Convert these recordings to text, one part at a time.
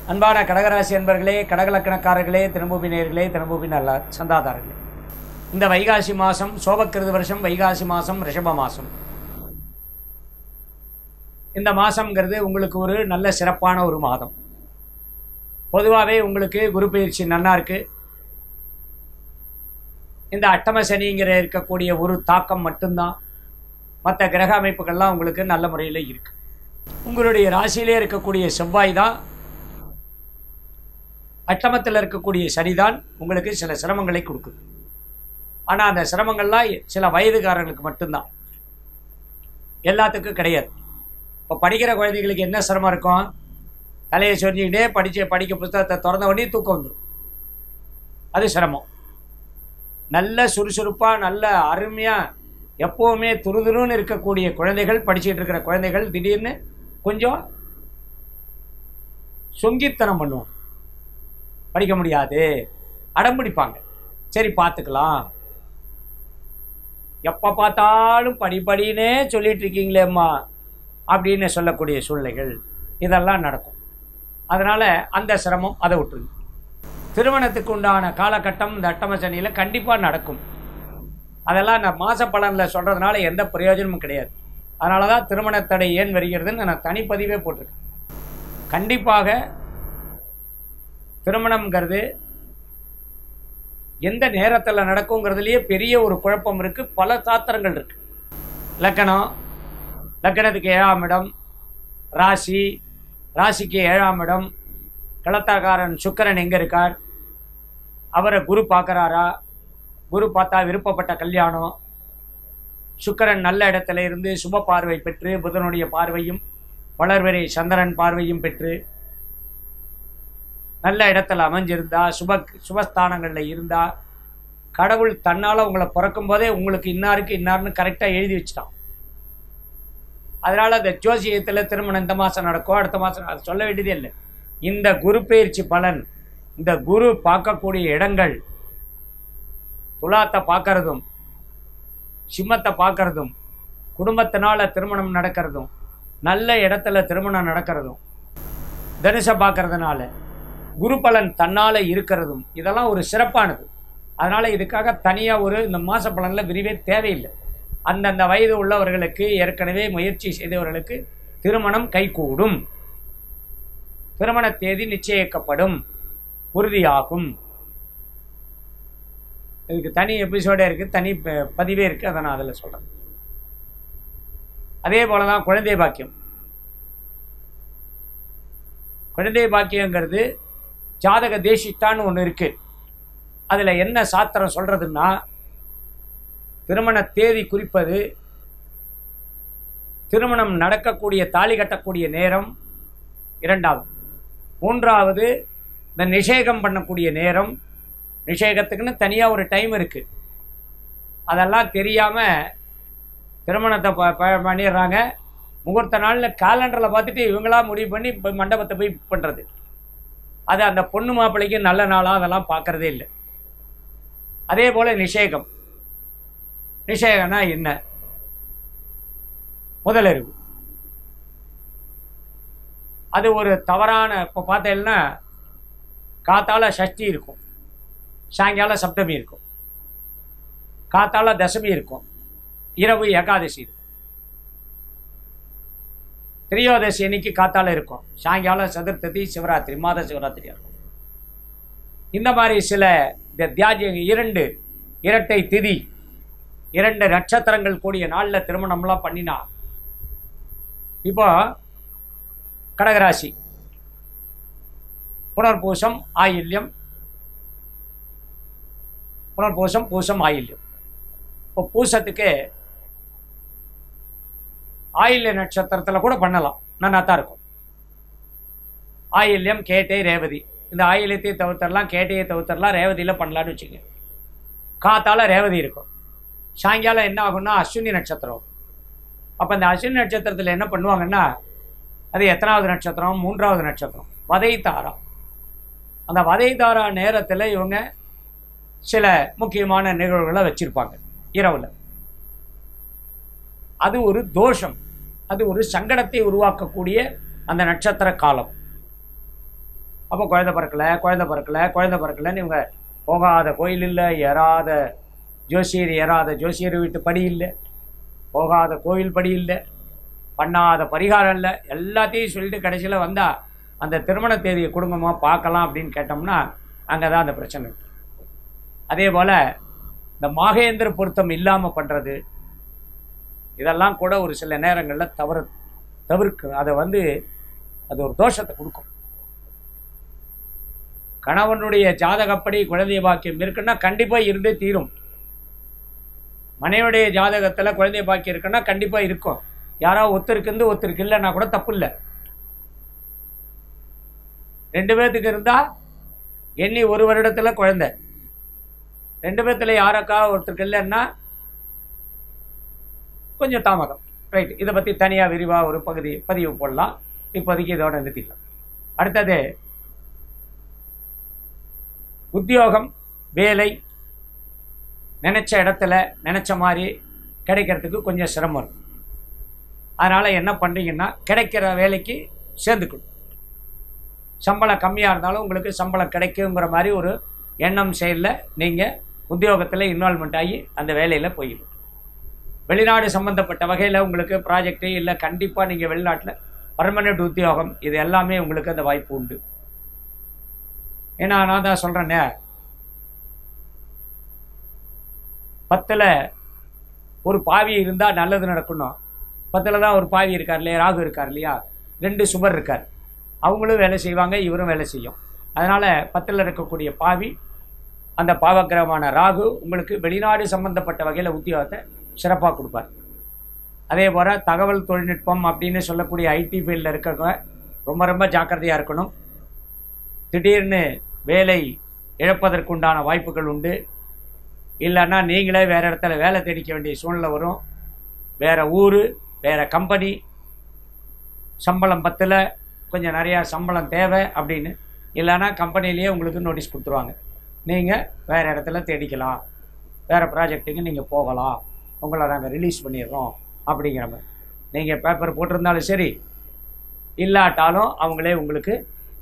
அன்பான கடகராசி அன்பர்களே கடகலக்கணக்காரர்களே திரும்பூபி நேர்களே திரும்பூபி நல்ல சந்தாதாரர்களே இந்த வைகாசி மாதம் சோபக்கிருது வருஷம் வைகாசி மாதம் ரிஷப மாதம் இந்த மாதம்ங்கிறது உங்களுக்கு ஒரு நல்ல சிறப்பான ஒரு மாதம் பொதுவாகவே உங்களுக்கு குரு பயிற்சி நன்னா இருக்கு இந்த அட்டம சனிங்கிற இருக்கக்கூடிய ஒரு தாக்கம் மட்டும்தான் மற்ற கிரக அமைப்புகள்லாம் உங்களுக்கு நல்ல முறையில் இருக்கு உங்களுடைய ராசியிலே இருக்கக்கூடிய செவ்வாய் தான் அட்டமத்தில் இருக்கக்கூடிய சனிதான் உங்களுக்கு சில சிரமங்களை கொடுக்குது ஆனால் அந்த சிரமங்கள்லாம் சில வயதுக்காரர்களுக்கு மட்டும்தான் எல்லாத்துக்கும் கிடையாது இப்போ படிக்கிற குழந்தைகளுக்கு என்ன சிரமம் இருக்கும் தலையை சொரிஞ்சுக்கிட்டே படித்து படிக்க புத்தகத்தை திறந்த உடனே தூக்கம் வந்துடும் அது சிரமம் நல்ல சுறுசுறுப்பாக நல்ல அருமையாக எப்போவுமே துருதுருன்னு இருக்கக்கூடிய குழந்தைகள் படிச்சுட்டு இருக்கிற குழந்தைகள் திடீர்னு கொஞ்சம் சொங்கித்தனம் பண்ணுவாங்க படிக்க முடியாது அடம் பிடிப்பாங்க சரி பார்த்துக்கலாம் எப்போ பார்த்தாலும் படி படினே சொல்லிட்டு இருக்கீங்களேம்மா அப்படின்னு சொல்லக்கூடிய சூழ்நிலைகள் இதெல்லாம் நடக்கும் அதனால் அந்த சிரமம் அதை விட்டுருங்க திருமணத்துக்கு உண்டான காலகட்டம் இந்த அட்டம சனியில் கண்டிப்பாக நடக்கும் அதெல்லாம் நான் மாத பலனில் சொல்கிறதுனால எந்த பிரயோஜனமும் கிடையாது அதனால தான் திருமணத்தடை ஏன் வருகிறதுன்னு நான் தனிப்பதிவே போட்டிருக்கேன் கண்டிப்பாக திருமணம்ங்கிறது எந்த நேரத்தில் நடக்குங்கிறதுலையே பெரிய ஒரு குழப்பம் இருக்குது பல சாத்திரங்கள் இருக்குது லக்கணம் லக்கணத்துக்கு ஏழாம் இடம் ராசி ராசிக்கு ஏழாம் இடம் கிளத்தாக்காரன் சுக்கரன் எங்கே இருக்கார் அவரை குரு பார்க்குறாரா குரு பார்த்தா விருப்பப்பட்ட கல்யாணம் சுக்கரன் நல்ல இடத்துல இருந்து சுப பார்வை பெற்று புதனுடைய பார்வையும் வளர்வரை சந்திரன் பார்வையும் பெற்று நல்ல இடத்துல அமைஞ்சிருந்தா சுப சுபஸ்தானங்களில் இருந்தா கடவுள் தன்னால் உங்களை பிறக்கும் போதே உங்களுக்கு இன்னாருக்கு இன்னார்னு கரெக்டாக எழுதி வச்சுட்டான் அதனால் அந்த ஜோசியத்தில் திருமணம் இந்த மாதம் நடக்கும் அடுத்த மாதம் அது சொல்ல வேண்டியதே இல்லை இந்த குரு பயிற்சி பலன் இந்த குரு பார்க்கக்கூடிய இடங்கள் துலாத்தை பார்க்கறதும் சிம்மத்தை பார்க்கறதும் குடும்பத்தினால திருமணம் நடக்கிறதும் நல்ல இடத்துல திருமணம் நடக்கிறதும் தனுஷை பார்க்கறதுனால குரு பலன் தன்னால் இருக்கிறதும் இதெல்லாம் ஒரு சிறப்பானது அதனால் இதுக்காக தனியாக ஒரு இந்த மாத பலனில் விரிவே தேவையில்லை அந்தந்த வயது உள்ளவர்களுக்கு ஏற்கனவே முயற்சி செய்தவர்களுக்கு திருமணம் கைகூடும் திருமண தேதி நிச்சயிக்கப்படும் உறுதியாகும் இதுக்கு தனி எபிசோடே இருக்குது தனி ப- பதிவே இருக்குது அதை நான் அதில் சொல்கிறேன் அதே போல தான் குழந்தை பாக்கியம் குழந்தை பாக்கியங்கிறது ஜாதக தேசித்தான்னு ஒன்று இருக்குது அதில் என்ன சாத்திரம் சொல்கிறதுன்னா திருமண தேதி குறிப்பது திருமணம் நடக்கக்கூடிய தாலி கட்டக்கூடிய நேரம் இரண்டாவது மூன்றாவது இந்த நிஷேகம் பண்ணக்கூடிய நேரம் நிஷேகத்துக்குன்னு தனியாக ஒரு டைம் இருக்குது அதெல்லாம் தெரியாமல் திருமணத்தை ப ப- பண்ணிடுறாங்க முகூர்த்த நாளில் காலண்டரில் பார்த்துட்டு இவங்களா முடிவு பண்ணி இப்போ மண்டபத்தை போய் புக் பண்ணுறது அது அந்த பொண்ணு மாப்பிள்ளைக்கு நல்ல நாளாக அதெல்லாம் பார்க்குறதே இல்லை அதே போல் நிஷேகம் நிஷேகம்னா என்ன முதலறிவு அது ஒரு தவறான இப்போ பார்த்தீங்கன்னா காத்தால சஷ்டி இருக்கும் சாயங்காலம் சப்தமி இருக்கும் காத்தால தசமி இருக்கும் இரவு ஏகாதசி இருக்கும் திரியோதசி அன்னைக்கு காத்தால இருக்கும் சாயங்காலம் சதுர்த்ததி சிவராத்திரி மாத சிவராத்திரியா இருக்கும் இந்த மாதிரி சில இந்த தியாஜ இரண்டு இரட்டை திதி இரண்டு நட்சத்திரங்கள் கூடிய நாளில் திருமணம்லாம் பண்ணினா இப்போ கடகராசி புனர்பூசம் ஆயில்யம் புனர்பூசம் பூசம் ஆயில்யம் இப்போ பூசத்துக்கு ஆயில்ய நட்சத்திரத்தில் கூட பண்ணலாம் நல்லா தான் இருக்கும் ஆயில்யம் கேட்டை ரேவதி இந்த ஆயில்யத்தை தவிர்த்தரலாம் கேட்டையை தவிர்த்தரலாம் ரேவதியில் பண்ணலான்னு வச்சுங்க காத்தால ரேவதி இருக்கும் சாயங்காலம் என்ன ஆகும்னா அஸ்வினி நட்சத்திரம் அப்போ இந்த அஸ்வினி நட்சத்திரத்தில் என்ன பண்ணுவாங்கன்னா அது எத்தனாவது நட்சத்திரம் மூன்றாவது நட்சத்திரம் வதை தாரா அந்த வதை தாரா நேரத்தில் இவங்க சில முக்கியமான நிகழ்வுகளை வச்சுருப்பாங்க இரவில் அது ஒரு தோஷம் அது ஒரு சங்கடத்தை உருவாக்கக்கூடிய அந்த நட்சத்திர காலம் அப்போ குழந்தை பிறக்கல குழந்தை பிறக்கல குழந்தை பிறக்கலன்னு இவங்க போகாத கோயில் இல்லை ஏறாத ஜோசியர் ஏறாத ஜோசியர் வீட்டு படி இல்லை போகாத கோவில் படி இல்லை பண்ணாத பரிகாரம் இல்லை எல்லாத்தையும் சொல்லிட்டு கடைசியில் வந்தால் அந்த திருமண தேதியை கொடுங்கம்மா பார்க்கலாம் அப்படின்னு கேட்டோம்னா அங்கே தான் அந்த பிரச்சனை இருக்கு அதே போல் இந்த மாகேந்திர பொருத்தம் இல்லாமல் பண்ணுறது இதெல்லாம் கூட ஒரு சில நேரங்களில் தவறு தவிர்க்கு அதை வந்து அது ஒரு தோஷத்தை கொடுக்கும் கணவனுடைய ஜாதகப்படி குழந்தை பாக்கியம் இருக்குன்னா கண்டிப்பாக இருந்தே தீரும் மனைவியுடைய ஜாதகத்தில் குழந்தை பாக்கியம் இருக்குன்னா கண்டிப்பாக இருக்கும் யாராவது ஒருத்தருக்கு இருந்து ஒருத்தருக்கு இல்லைன்னா கூட தப்பு இல்லை ரெண்டு பேர்த்துக்கு இருந்தால் எண்ணி ஒரு வருடத்தில் குழந்தை ரெண்டு பேர்த்துல யாருக்கா ஒருத்தருக்கு இல்லைன்னா கொஞ்சம் தாமதம் ரைட் இதை பற்றி தனியாக விரிவாக ஒரு பகுதி பதிவு போடலாம் இப்போதைக்கு இதோட நிறுத்திக்கலாம் அடுத்தது உத்தியோகம் வேலை நினச்ச இடத்துல நினச்ச மாதிரி கிடைக்கிறதுக்கு கொஞ்சம் சிரமம் இருக்கும் அதனால் என்ன பண்ணுறீங்கன்னா கிடைக்கிற வேலைக்கு சேர்ந்துக்கணும் சம்பளம் கம்மியாக இருந்தாலும் உங்களுக்கு சம்பளம் கிடைக்குங்கிற மாதிரி ஒரு எண்ணம் செயலில் நீங்கள் உத்தியோகத்தில் இன்வால்மெண்ட் ஆகி அந்த வேலையில் போயிடும் வெளிநாடு சம்மந்தப்பட்ட வகையில் உங்களுக்கு ப்ராஜெக்ட்டு இல்லை கண்டிப்பாக நீங்கள் வெளிநாட்டில் பர்மனெண்ட் உத்தியோகம் இது எல்லாமே உங்களுக்கு அந்த வாய்ப்பு உண்டு ஏன்னா நான் தான் சொல்கிறேன்னே பத்தில் ஒரு பாவி இருந்தால் நல்லது நடக்கணும் பத்தில் தான் ஒரு பாவி இருக்கார் இல்லையா ராகு இருக்கார் இல்லையா ரெண்டு சுபர் இருக்கார் அவங்களும் வேலை செய்வாங்க இவரும் வேலை செய்யும் அதனால் பத்தில் இருக்கக்கூடிய பாவி அந்த பாவக்கிரகமான ராகு உங்களுக்கு வெளிநாடு சம்பந்தப்பட்ட வகையில் உத்தியோகத்தை சிறப்பாக கொடுப்பார் அதே போல் தகவல் தொழில்நுட்பம் அப்படின்னு சொல்லக்கூடிய ஐடி ஃபீல்டில் இருக்கிறவங்க ரொம்ப ரொம்ப ஜாக்கிரதையாக இருக்கணும் திடீர்னு வேலை இழப்பதற்குண்டான வாய்ப்புகள் உண்டு இல்லைன்னா நீங்களே வேறு இடத்துல வேலை தேடிக்க வேண்டிய சூழ்நிலை வரும் வேறு ஊர் வேறு கம்பெனி சம்பளம் பத்தில் கொஞ்சம் நிறையா சம்பளம் தேவை அப்படின்னு இல்லைன்னா கம்பெனிலேயே உங்களுக்கு நோட்டீஸ் கொடுத்துருவாங்க நீங்கள் வேறு இடத்துல தேடிக்கலாம் வேறு ப்ராஜெக்ட்டுக்கு நீங்கள் போகலாம் உங்களை நாங்கள் ரிலீஸ் பண்ணிடுறோம் அப்படிங்கிற மாதிரி நீங்கள் பேப்பர் போட்டிருந்தாலும் சரி இல்லாட்டாலும் அவங்களே உங்களுக்கு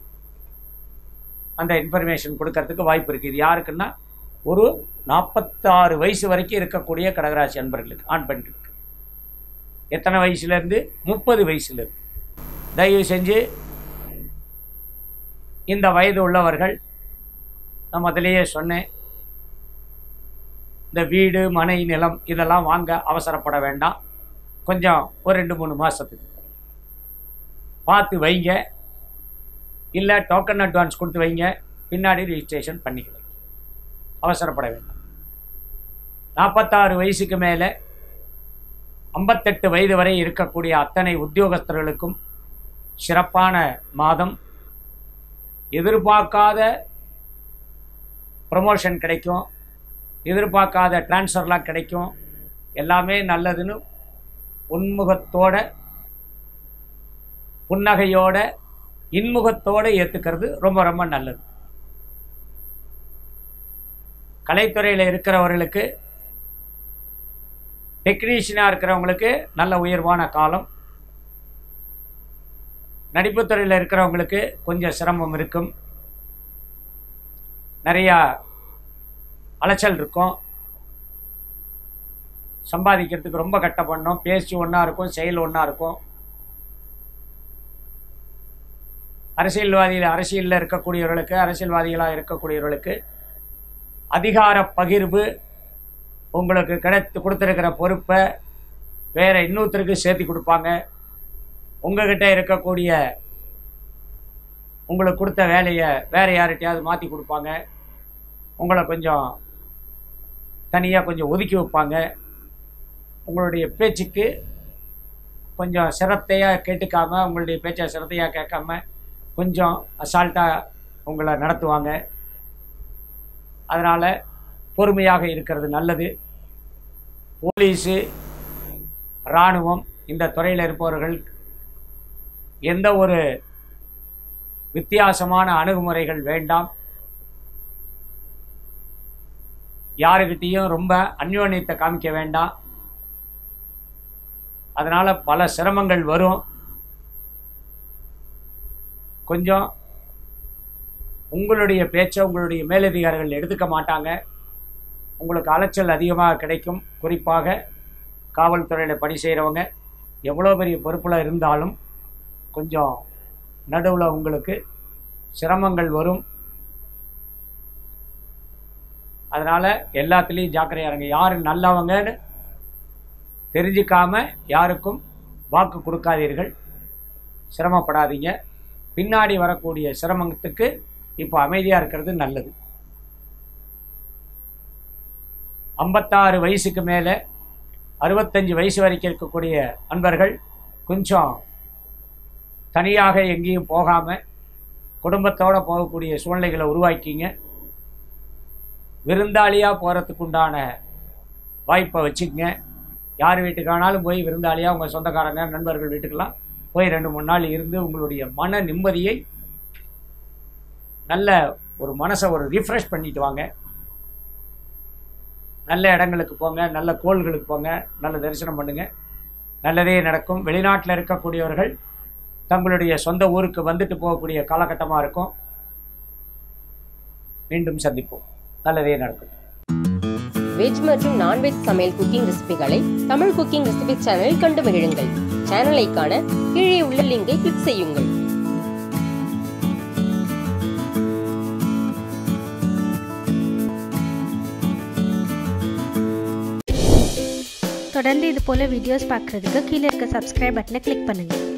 அந்த இன்ஃபர்மேஷன் கொடுக்கறதுக்கு வாய்ப்பு இருக்குது இது யாருக்குன்னா ஒரு நாற்பத்தாறு வயசு வரைக்கும் இருக்கக்கூடிய கடகராசி அன்பர்களுக்கு ஆண் பெண்களுக்கு எத்தனை வயசுலேருந்து முப்பது வயசுலேருந்து தயவு செஞ்சு இந்த வயது உள்ளவர்கள் நான் முதலையே சொன்னேன் இந்த வீடு மனை நிலம் இதெல்லாம் வாங்க அவசரப்பட வேண்டாம் கொஞ்சம் ஒரு ரெண்டு மூணு மாதத்துக்கு பார்த்து வைங்க இல்லை டோக்கன் அட்வான்ஸ் கொடுத்து வைங்க பின்னாடி ரிஜிஸ்ட்ரேஷன் பண்ணிக்கலாம் அவசரப்பட வேண்டாம் நாற்பத்தாறு வயசுக்கு மேலே ஐம்பத்தெட்டு வயது வரை இருக்கக்கூடிய அத்தனை உத்தியோகஸ்தர்களுக்கும் சிறப்பான மாதம் எதிர்பார்க்காத ப்ரமோஷன் கிடைக்கும் எதிர்பார்க்காத டிரான்ஸ்ஃபர்லாம் கிடைக்கும் எல்லாமே நல்லதுன்னு உன்முகத்தோட புன்னகையோட இன்முகத்தோடு ஏற்றுக்கிறது ரொம்ப ரொம்ப நல்லது கலைத்துறையில் இருக்கிறவர்களுக்கு டெக்னீஷியனாக இருக்கிறவங்களுக்கு நல்ல உயர்வான காலம் நடிப்புத்துறையில் இருக்கிறவங்களுக்கு கொஞ்சம் சிரமம் இருக்கும் நிறையா அலைச்சல் இருக்கும் சம்பாதிக்கிறதுக்கு ரொம்ப கட்டப்படணும் பேச்சு ஒன்றா இருக்கும் செயல் ஒன்றா இருக்கும் அரசியல்வாதியில் அரசியலில் இருக்கக்கூடியவர்களுக்கு அரசியல்வாதிகளாக இருக்கக்கூடியவர்களுக்கு அதிகார பகிர்வு உங்களுக்கு கிடைத்து கொடுத்துருக்கிற பொறுப்பை வேறு இன்னொருத்தருக்கு சேர்த்து கொடுப்பாங்க உங்ககிட்ட இருக்கக்கூடிய உங்களுக்கு கொடுத்த வேலையை வேறு யார்கிட்டயாவது மாற்றி கொடுப்பாங்க உங்களை கொஞ்சம் தனியாக கொஞ்சம் ஒதுக்கி வைப்பாங்க உங்களுடைய பேச்சுக்கு கொஞ்சம் சிரத்தையாக கேட்டுக்காம உங்களுடைய பேச்சை சிரத்தையாக கேட்காம கொஞ்சம் அசால்ட்டாக உங்களை நடத்துவாங்க அதனால் பொறுமையாக இருக்கிறது நல்லது போலீஸு இராணுவம் இந்த துறையில் இருப்பவர்கள் எந்த ஒரு வித்தியாசமான அணுகுமுறைகள் வேண்டாம் யாருக்கிட்டேயும் ரொம்ப அந்யோன்யத்தை காமிக்க வேண்டாம் அதனால் பல சிரமங்கள் வரும் கொஞ்சம் உங்களுடைய பேச்சை உங்களுடைய மேலதிகாரிகள் எடுத்துக்க மாட்டாங்க உங்களுக்கு அலைச்சல் அதிகமாக கிடைக்கும் குறிப்பாக காவல்துறையில் பணி செய்கிறவங்க எவ்வளோ பெரிய பொறுப்பில் இருந்தாலும் கொஞ்சம் நடுவில் உங்களுக்கு சிரமங்கள் வரும் அதனால் எல்லாத்துலேயும் ஜாக்கிரதையா இருங்க யார் நல்லவங்கன்னு தெரிஞ்சிக்காம யாருக்கும் வாக்கு கொடுக்காதீர்கள் சிரமப்படாதீங்க பின்னாடி வரக்கூடிய சிரமத்துக்கு இப்போ அமைதியாக இருக்கிறது நல்லது ஐம்பத்தாறு வயசுக்கு மேலே அறுபத்தஞ்சு வயசு வரைக்கும் இருக்கக்கூடிய அன்பர்கள் கொஞ்சம் தனியாக எங்கேயும் போகாமல் குடும்பத்தோடு போகக்கூடிய சூழ்நிலைகளை உருவாக்கிங்க விருந்தாளியாக போகிறதுக்கு உண்டான வாய்ப்பை வச்சுக்கங்க யார் வீட்டுக்கானாலும் போய் விருந்தாளியாக உங்கள் சொந்தக்காரங்க நண்பர்கள் வீட்டுக்கெல்லாம் போய் ரெண்டு மூணு நாள் இருந்து உங்களுடைய மன நிம்மதியை நல்ல ஒரு மனசை ஒரு ரிஃப்ரெஷ் பண்ணிட்டு வாங்க நல்ல இடங்களுக்கு போங்க நல்ல கோள்களுக்கு போங்க நல்ல தரிசனம் பண்ணுங்க நல்லதே நடக்கும் வெளிநாட்டில் இருக்கக்கூடியவர்கள் தங்களுடைய சொந்த ஊருக்கு வந்துட்டு போகக்கூடிய காலகட்டமாக இருக்கும் மீண்டும் சந்திப்போம் நல்லதே நடக்கும் வெஜ் மற்றும் நான்வெஜ் சமையல் குக்கிங் ரெசிபிகளை தமிழ் குக்கிங் ரெசிபி சேனலில் கண்டு மகிழுங்கள் சேனலை காண கீழே உள்ள லிங்கை கிளிக் செய்யுங்கள் தொடர்ந்து இது போல் வீடியோஸ் பார்க்குறதுக்கு கீழே இருக்க சப்ஸ்கிரைப் பட்டனை கிளிக் பண்ணுங்கள்